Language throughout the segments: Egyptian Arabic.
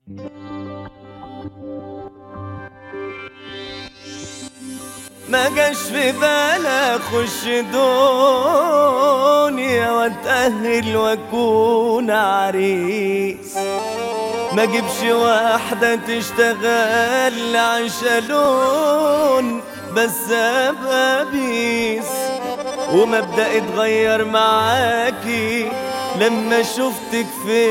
ما جاش في بالي اخش دنيا واتأهل واكون عريس ما جيبش واحدة تشتغل عشالون بس ابقى بيس ومبدأ اتغير معاكي لما شفتك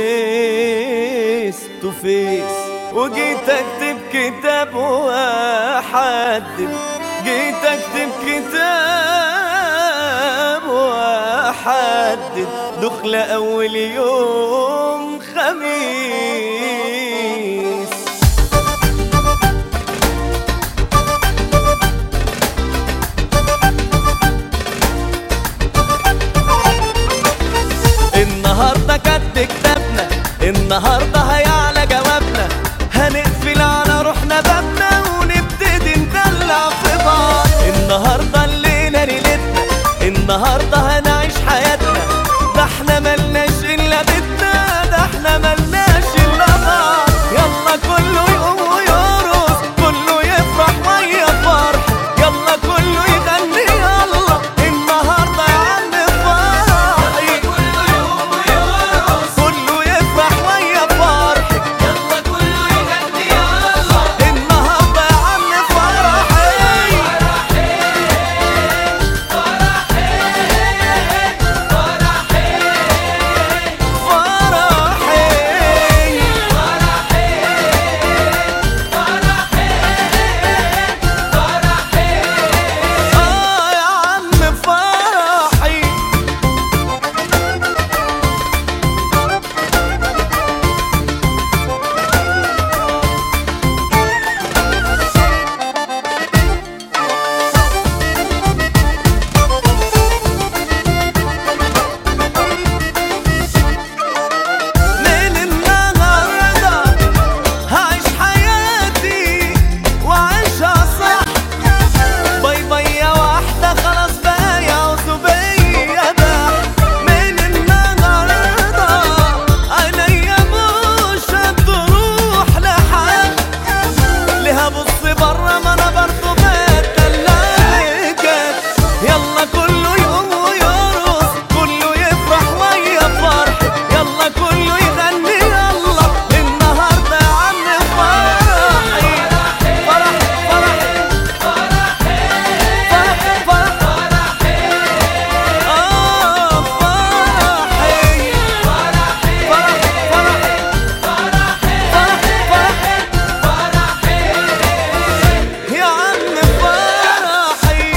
فيس تو فيس وجيت اكتب كتاب واحدد جيت اكتب كتاب واحدد دخلة اول يوم خميس النهارده كاتب كتابنا النهارده هيعلى جوابنا هنقفل على روحنا بابنا ونبتدي ندلع في بعض النهارده الليله ليلتنا النهارده هنعيش حياتنا ده احنا ملناش الا بيتنا ده احنا ملناش الا بعض يلا كله يقوم ويرقص كله يفرح ويا فرح يلا كله يغني يلا النهارده يا عم فرحي كله يقوم ويرقص كله يفرح ويا فرح يلا كله يغني يلا النهارده يا عم فرحي فرحي اه يا عم فرحي من النهارده هعيش حياتي وعيشها صح باي باي يا واحدة خلاص بقى يا عزوبية ده من النهاردة عينيا مش هتروح لحد ليها بص برا ما انا برضه بتدلعك يلا كله يقوم ويرقص كله يفرح ويا فرح يلا كله يغني يلا النهارده يا عم فرحي فرح فرح فرح فرح آه فرحي فرح فرح فرح يا عم فرحي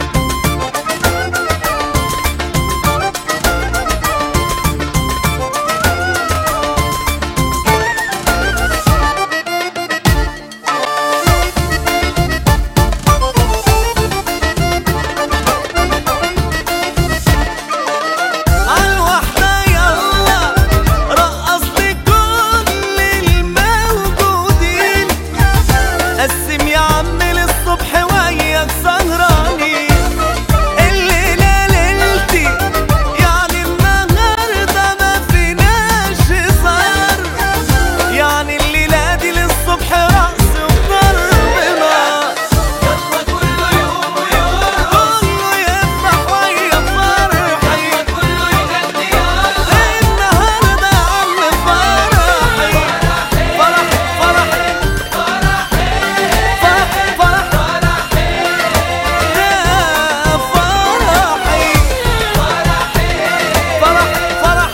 عالوحدة يلا رقص لي كل الموجودين قسم يا عم للصبح وياك سهرانين الليلة ليلتي يعني النهاردة ما فيناش هزار يعني الليلة دي للصبح رقص وضرب نار يلا كله يقوم ويرقص كله يفرح ويا فرحي كله يغني النهارده يا عم فرحي فرح فرح فرح فرح يا فرحي فرح فرح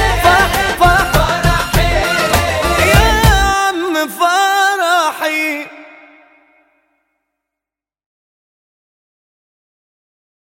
فرح فرح يا عم فرحي